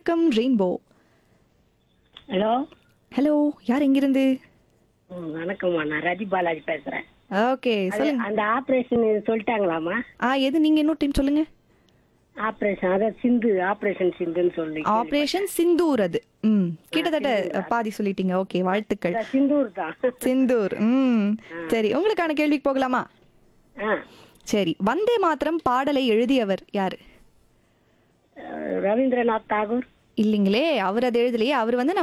வணக்கம் rainbow hello hello யார் எங்கிருந்து ம், வணக்கம்மா நான் ரதி பாலாஜி பேசுறேன் ஓகே அது சொல்லுங்க அந்த ஆபரேஷன் சொல்லிட்டாங்களாமா ஆ எது நீங்க இன்னொரு டைம் சொல்லுங்க ஆபரேஷன் அதான் சிந்து ஆபரேஷன் சிந்துன்னு சொல்லி ஆபரேஷன் சிந்தூர் அது ம் கிட்டத்தட்ட பாதி சொல்லிட்டீங்க ஓகே வாழ்த்துக்கள் அதான் சிந்தூர் தான் சிந்தூர் ம் சரி உங்களுக்கான கேள்விக்கு போகலாமா ஆ சரி வந்தே மாத்திரம் பாடலை எழுதியவர் யாரு அஹ், ரவீந்திரநாத் தாகூர் இல்லைங்களே அவர் அது எழுதலையே அவர் வந்து நம்ம